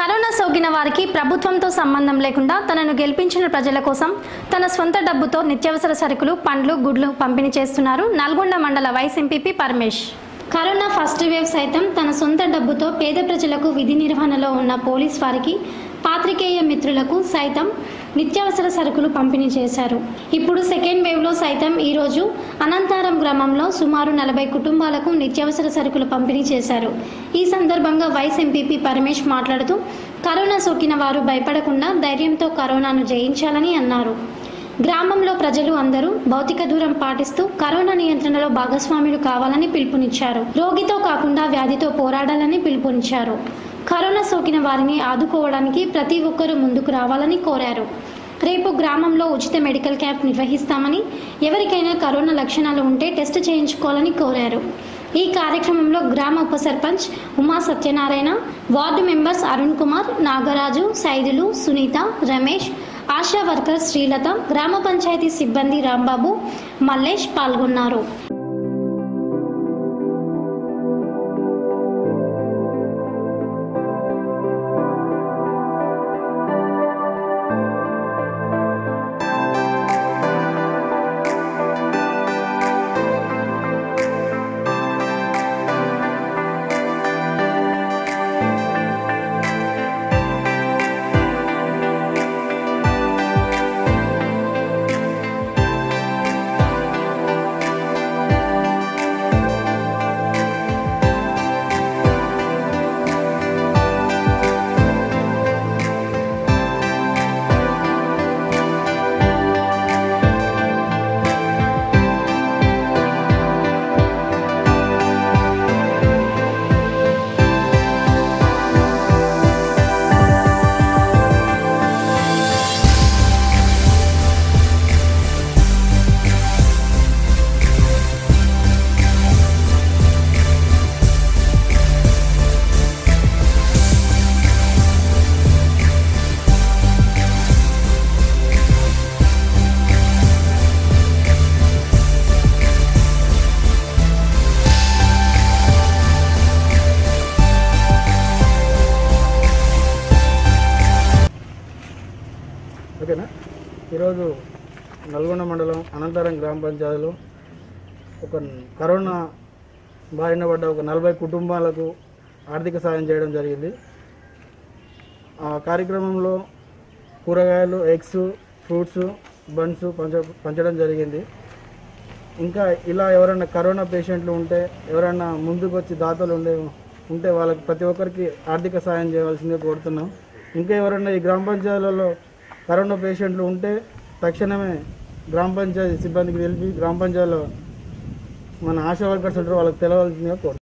corona సోకిన వారికి ప్రభుత్వంతో సంబంధం లేకుండా తనను గెలిపించిన ప్రజల కోసం తన సొంత డబ్బుతో నిత్యావసర సరుకులు పండ్లు గుడ్లు పంపిణీ చేస్తున్నారు నల్గొండ మండల vice MPP Paramesh corona first wave సైతం తన సొంత డబ్బుతో పేద ప్రజలకు విధి నిర్వహణలో ఉన్న పోలీస్ వారికి పాత్రికేయ మిత్రులకు సైతం నిత్యావసర సరుకులు పంపిణీ చేశారు ఇప్పుడు సెకండ్ వేవ్లో సైతం ఈరోజు అనంతారం గ్రామంలో సుమారు నలభై కుటుంబాలకు నిత్యావసర సరుకులు పంపిణీ చేశారు ఈ సందర్భంగా వైస్ ఎంపీపీ పరమేష్ మాట్లాడుతూ కరోనా సోకిన వారు భయపడకుండా ధైర్యంతో కరోనాను జయించాలని అన్నారు గ్రామంలో ప్రజలు అందరూ భౌతిక దూరం పాటిస్తూ కరోనా నియంత్రణలో భాగస్వాములు కావాలని పిలుపునిచ్చారు రోగితో కాకుండా వ్యాధితో పోరాడాలని పిలుపునిచ్చారు కరోనా సోకిన వారిని ఆదుకోవడానికి ప్రతి ఒక్కరూ ముందుకు రావాలని కోరారు రేపు గ్రామంలో ఉచిత మెడికల్ క్యాంప్ నిర్వహిస్తామని ఎవరికైనా కరోనా లక్షణాలు ఉంటే టెస్ట్ చేయించుకోవాలని కోరారు ఈ కార్యక్రమంలో గ్రామ ఉప sarpanch Uma Satyanarayana ward members Arun Kumar Nagaraju Saidulu Sunitha Ramesh Asha worker Srilatha గ్రామ పంచాయతీ సిబ్బంది రాంబాబు మల్లేష్ పాల్గొన్నారు ఓకేనా ఈరోజు నల్గొండ మండలం అనంతరం గ్రామ పంచాయతీలో ఒక కరోనా బారిన పడ్డ ఒక నలభై కుటుంబాలకు ఆర్థిక సాయం చేయడం జరిగింది ఆ కార్యక్రమంలో కూరగాయలు ఎగ్స్ ఫ్రూట్స్ బన్స్ పంచ పంచడం జరిగింది ఇంకా ఇలా ఎవరైనా కరోనా పేషెంట్లు ఉంటే ఎవరైనా ముందుకు వచ్చి దాతలు ఉండే ఉంటే వాళ్ళకి ప్రతి ఒక్కరికి ఆర్థిక సాయం చేయవలసిందే కోరుతున్నాం ఇంకా ఎవరైనా ఈ గ్రామ పంచాయతీలలో కరోనా పేషెంట్లు ఉంటే తక్షణమే గ్రామ పంచాయతీ సిబ్బందికి తెలిపి గ్రామ పంచాయతీలో మన ఆశా వర్కర్స్ ఉంటారు వాళ్ళకి తెలవాల్సిందిగా కోరుతున్నాం